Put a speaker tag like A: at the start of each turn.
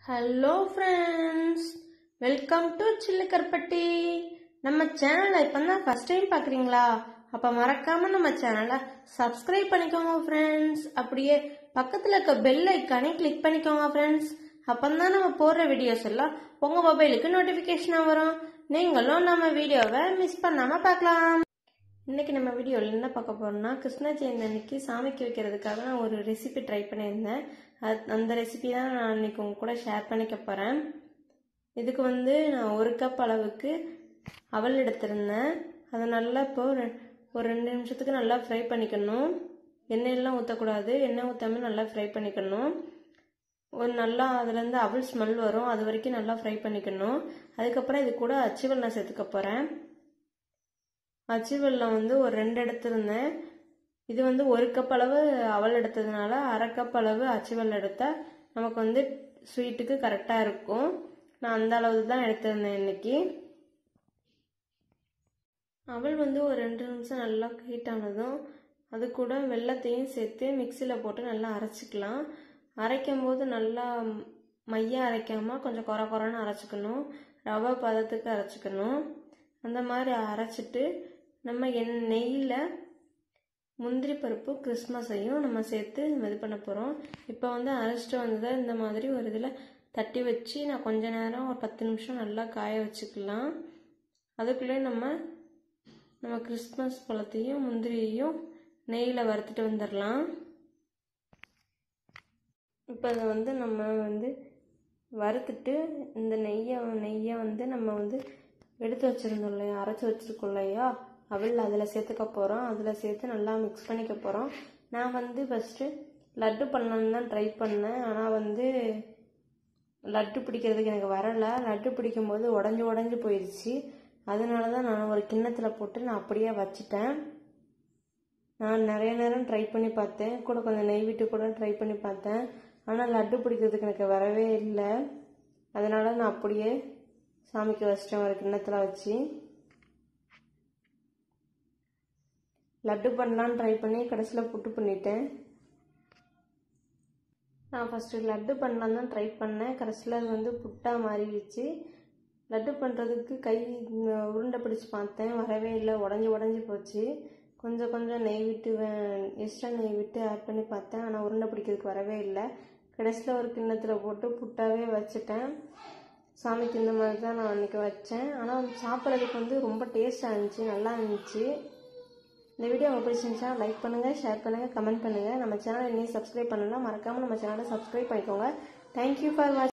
A: hello friends welcome to Chillukaruppatti நம்ம சேனலை இப்போ தான் ஃபஸ்ட் டைம் பார்க்குறீங்களா அப்போ மறக்காம நம்ம சேனலை சப்ஸ்கிரைப் பண்ணிக்கோங்க ஃப்ரெண்ட்ஸ் அப்படியே பக்கத்தில் இருக்க பெல் ஐக்கானே கிளிக் பண்ணிக்கோங்க ஃப்ரெண்ட்ஸ் அப்போ தான் நம்ம போடுற வீடியோஸ் எல்லாம் உங்கள் மொபைலுக்கு நோட்டிஃபிகேஷனாக வரும் நீங்களும் நம்ம வீடியோவை மிஸ் பண்ணாமல் பார்க்கலாம் இன்னைக்கு நம்ம வீடியோவில் என்ன பார்க்க போறோம்னா கிருஷ்ண ஜெயந்தி அன்னைக்கு சாமிக்கு வைக்கிறதுக்காக நான் ஒரு ரெசிபி ட்ரை பண்ணியிருந்தேன் அது அந்த ரெசிபி தான் நான் இன்னைக்கு உங்க கூட ஷேர் பண்ணிக்க போகிறேன் இதுக்கு வந்து நான் ஒரு கப் அளவுக்கு அவல் எடுத்திருந்தேன் அதை நல்லா இப்போ ரெ- ஒரு ரெண்டு நிமிஷத்துக்கு நல்லா ஃப்ரை பண்ணிக்கணும் எண்ணெயெல்லாம் ஊற்றக்கூடாது எண்ணெய் ஊற்றாம நல்லா ஃப்ரை பண்ணிக்கணும் ஒரு நல்லா அதுலேருந்து அவல் ஸ்மெல் வரும் அது வரைக்கும் நல்லா ஃப்ரை பண்ணிக்கணும் அதுக்கப்புறம் இது கூட அச்சு வெல்லம் சேர்த்துக்க போகிறேன் அச்சு வெல்லம் வந்து ஒரு ரெண்டு எடுத்திருந்தேன் இது வந்து ஒரு கப் அளவு அவல் எடுத்ததுனால அரை கப் அளவு அச்சு வெல்லம் எடுத்தால் நமக்கு வந்து ஸ்வீட்டுக்கு கரெக்டாக இருக்கும் நான் அந்த அளவு தான் எடுத்திருந்தேன் இன்னைக்கு அவல் வந்து ஒரு ரெண்டு நிமிஷம் நல்லா ஹீட் ஆனதும் அது கூட வெள்ளத்தையும் சேர்த்து மிக்சியில் போட்டு நல்லா அரைச்சிக்கலாம் அரைக்கும் போது நல்லா மைய அரைக்காமல் கொஞ்சம் குறை குறைன்னு அரைச்சிக்கணும் ரவை பதத்துக்கு அரைச்சிக்கணும் அந்த மாதிரி அரைச்சிட்டு நம்ம எண் நெய்யில் முந்திரி பருப்பு கிறிஸ்மஸையும் நம்ம சேர்த்து நம்ம இது பண்ண போகிறோம் இப்போ வந்து அரைச்சிட்டு வந்ததை இந்த மாதிரி ஒரு இதில் தட்டி வச்சு நான் கொஞ்ச நேரம் ஒரு பத்து நிமிஷம் நல்லா காய வச்சுக்கலாம் அதுக்குள்ளே நம்ம நம்ம கிறிஸ்மஸ் பழத்தையும் முந்திரியையும் நெய்யில் வறுத்துட்டு வந்துடலாம் இப்போ அதை வந்து நம்ம வந்து வறுத்துட்டு இந்த நெய்யை நெய்யை வந்து நம்ம வந்து எடுத்து வச்சுருந்தோம் இல்லையா அரைச்சி வச்சுருக்கோம் இல்லையா அவள் அதில் சேர்த்துக்க போகிறோம் அதில் சேர்த்து நல்லா மிக்ஸ் பண்ணிக்க போகிறோம் நான் வந்து ஃபஸ்ட்டு லட்டு பண்ணலான்னு தான் ட்ரை பண்ணேன் ஆனால் வந்து லட்டு பிடிக்கிறதுக்கு எனக்கு வரலை லட்டு பிடிக்கும்போது உடஞ்சி உடஞ்சி போயிடுச்சு அதனால தான் நான் ஒரு கிண்ணத்தில் போட்டு நான் அப்படியே வச்சுட்டேன் நான் நிறைய நேரம் ட்ரை பண்ணி பார்த்தேன் கூட கொஞ்சம் நெய் விட்டு கூட ட்ரை பண்ணி பார்த்தேன் ஆனால் லட்டு பிடிக்கிறதுக்கு எனக்கு வரவே இல்லை அதனால நான் அப்படியே சாமிக்கு வச்சிட்டேன் ஒரு கிண்ணத்தில் வச்சு லட்டு பண்ணலான்னு ட்ரை பண்ணி கடைசியில் புட்டு பண்ணிட்டேன் நான் ஃபஸ்ட்டு லட்டு பண்ணலான்னு தான் ட்ரை பண்ணேன் கடைசியில் அது வந்து புட்டாக மாறிடுச்சு லட்டு பண்ணுறதுக்கு கை உம், உருண்டை பிடிச்சு பார்த்தேன் வரவே இல்லை உடஞ்சி உடஞ்சி போச்சு கொஞ்சம் கொஞ்சம் நெய் விட்டு எக்ஸ்ட்ரா நெய் விட்டு ஆட் பண்ணி பார்த்தேன் ஆனால் உருண்டை பிடிக்கிறதுக்கு வரவே இல்லை கடைசியில் ஒரு கிண்ணத்தில் போட்டு புட்டாவே வச்சுட்டேன் சாமிக்கு இந்த மாதிரி தான் நான் அன்றைக்கி வச்சேன் ஆனால் சாப்பிட்றதுக்கு வந்து ரொம்ப டேஸ்ட்டாக இருந்துச்சு நல்லா இருந்துச்சு இந்த வீடியோ உங்களுக்கு பிடிச்சிருந்துச்சா லைக் பண்ணுங்கள் ஷேர் பண்ணுங்கள் கமெண்ட் பண்ணுங்கள் நம்ம சேனலை இன்னும் சப்ஸ்கிரைப் பண்ணலாம் மறக்காமல் நம்ம சேனலை சப்ஸ்கிரைப் பண்ணிக்கோங்க தேங்க்யூ ஃபார் வாட்சிங்